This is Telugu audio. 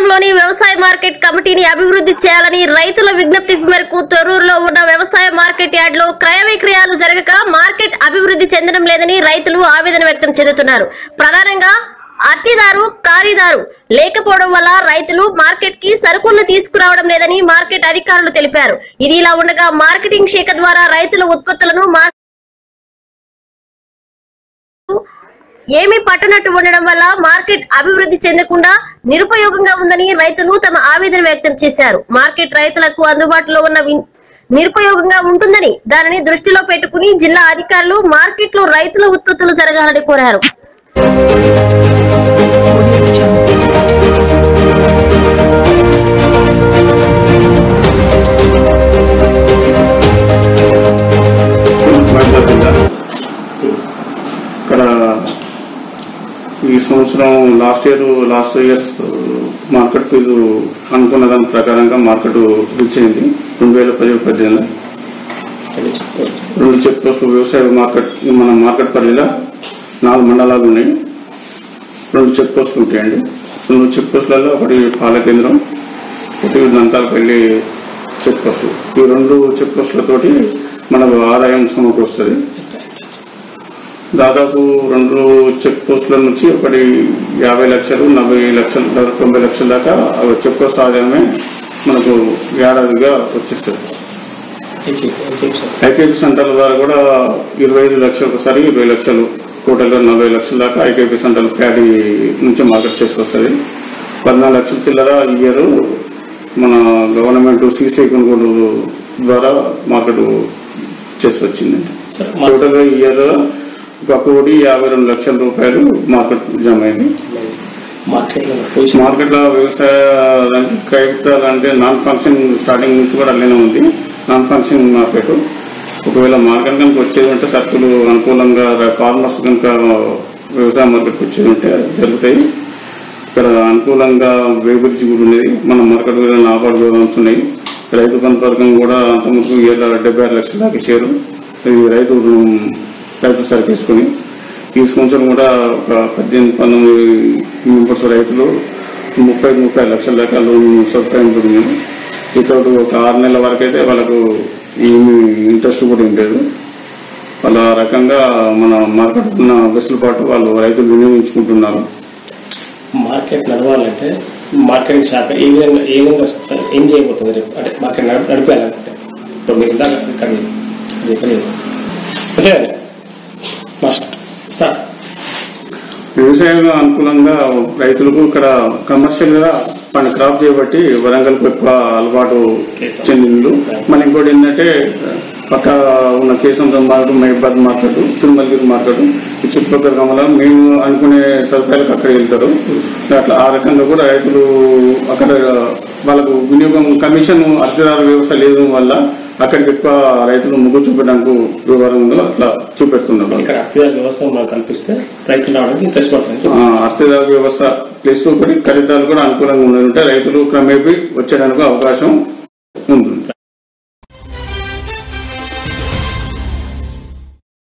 మండలంలోని వ్యవసాయ మార్కెట్ కమిటీని అభివృద్ధి చేయాలని రైతుల విజ్ఞప్తి మేరకు తొర్రూరులో ఉన్న వ్యవసాయ మార్కెట్ యార్డ్ లో క్రయ విక్రయాలు జరగక మార్కెట్ అభివృద్ధి చెందడం లేదని రైతులు ఆవేదన వ్యక్తం చెందుతున్నారు ప్రధానంగా అత్తిదారు ఖారీదారు లేకపోవడం వల్ల రైతులు మార్కెట్ కి సరుకులను తీసుకురావడం లేదని మార్కెట్ అధికారులు తెలిపారు ఇది ఇలా ఉండగా మార్కెటింగ్ శాఖ ద్వారా రైతుల ఉత్పత్తులను మార్- ఏమీ పట్టనట్టు ఉండడం వల్ల మార్కెట్ అభివృద్ధి చెందకుండా నిరుపయోగంగా ఉందని రైతులు తమ ఆవేదన వ్యక్తం చేశారు మార్కెట్ రైతులకు అందుబాటులో ఉన్న విన్- నిరుపయోగంగా ఉంటుందని దానిని దృష్టిలో పెట్టుకుని జిల్లా అధికారులు మార్కెట్ లో రైతుల ఉత్పత్తులు జరగాలని కోరారు జిల్లా ఇక్కడ ఈ సంవత్సరం last year last years market fee అనుకున్న దాని ప్రకారంగా మార్కెట్ రీచ్ అయింది రెండు వేల పది పద్దెనిమిదిలో రెండు చెక్ పోస్టులు వ్యవసాయ మార్కెట్ మన మార్కెట్ పరిధిలో నాలుగు మండలాలు ఉన్నాయి రెండు చెక్ పోస్టులు ఉంటాయండి రెండు చెక్ పోస్టులలో ఒకటి పాల కేంద్రం ఒకటి దంతాలపల్లి చెక్ పోస్టు ఈ రెండు చెక్ పోస్టులతోటి మనకు ఆదాయం సమకూరుస్తుంది దాదాపు రెండు చెక్ పోస్టుల నుంచి ఒకటి యాభై లక్షలు నలభై లక్షలు దాదాపు తొంభై లక్షల దాకా ఆ చెక్ పోస్ట్ ఆదాయమే మనకు ఏడాదిగా వచ్చేస్తుంది ఐకేపీ సెంటర్ల ద్వారా కూడా ఇరవై ఐదు లక్షలు ఒకసారి ఇరవై లక్షలు టోటల్గా నలభై లక్షల దాకా ఐకేపీ సెంటర్లు ప్యాడీ నుంచి మార్కెట్ చేసుకొస్తుంది పద్నాలుగు లక్షల చిల్లర ఇయర్ మన గవర్నమెంట్ సీసీ కొనుగోలు ద్వారా మార్కెట్ చేసి వచ్చింది టోటల్గా ఇయర్ ఒక కోటి యాభై రెండు లక్షల రూపాయలు మార్కెట్ జమ అయింది మార్కెట్లో పొజిషన్ మార్కెట్లో వ్యవసాయ అంటే క్రైప్టాలు అంటే నాన్ ఫంక్షన్ స్టార్టింగ్ నుంచి కూడా అలానే ఉంది నాన్ ఫంక్షన్ మార్కెట్ ఒకవేళ మార్కెట్ కనుక వచ్చేది ఉంటే సరుకులు అనుకూలంగా ఫార్మర్స్ కనుక వ్యవసాయ మార్కెట్కి వచ్చేది ఉంటే జరుగుతాయి ఇక్కడ అనుకూలంగా వేబిలిటీ కూడా ఉన్నది మన మార్కెట్ మీద ఆఫర్ గోదామ్స్ ఉన్నాయి రైతు బంధు పథకం కూడా అంతకుముందు ఏళ్ళ డెబ్బై ఆరు లక్షల దాకా ఇచ్చారు ఇది రైతు రైతు సరుకు వేసుకుని ఈ సంవత్సరం కూడా ఒక పద్దెనిమిది పంతొమ్మిది మెంబర్స్ రైతులు ముప్పై ముప్పై లక్షల దాకా లోన్ సదుపాయం దొరికింది ఇతడు ఒక ఆరు నెలల వరకు అయితే వాళ్ళకు ఏమి ఇంట్రెస్ట్ కూడా ఏం లేదు వాళ్ళ రకంగా మన మార్కెట్ ఉన్న వెసులుబాటు వాళ్ళు రైతులు వినియోగించుకుంటున్నారు మార్కెట్ నడవాలంటే మార్కెటింగ్ శాఖ ఏ విధంగా ఏ విధంగా ఏం చేయబోతుంది రేపు అంటే మార్కెట్ నడ- నడిపేయాలనుకుంటే ఇప్పుడు మీరు ఇందాక ఇక్కడ చెప్పని అంటే మస్ట్ సార్ వ్యవసాయంలో అనుకూలంగా రైతులకు ఇక్కడ కమర్షియల్ గా పంట క్రాప్ చేయబట్టి వరంగల్కు ఎక్కువ అలవాటు చెందిండు మన ఇంకోటి ఏంటంటే పక్క ఉన్న కేసంద్రం మార్కెట్ మహిబాద్ మార్కెట్ తిరుమలగిరి మార్కెట్ ఈ చుట్టుపక్కల గమల మేము అనుకునే సదుపాయాలకు అక్కడ వెళ్తారు అట్లా ఆ రకంగా కూడా రైతులు అక్కడ వాళ్ళకు వినియోగం కమిషన్ అర్థదారు వ్యవస్థ లేదు వల్ల అక్కడికి ఎక్కువ రైతులు మొగ్గు చూపడానికి వ్యవహారం ఉందో అట్లా చూపెడుతున్నారు ఇక్కడ అర్థిదారు వ్యవస్థ మనం కల్పిస్తే రైతులు రావడానికి ఇంట్రెస్ట్ పడుతుంది ఆ, అర్థదార వ్యవస్థ ప్లస్ ఒకటి ఖరీదాలు కూడా అనుకూలంగా ఉండాలంటే రైతులు క్రమేపీ వచ్చేదానికి అవకాశం ఉంటుంది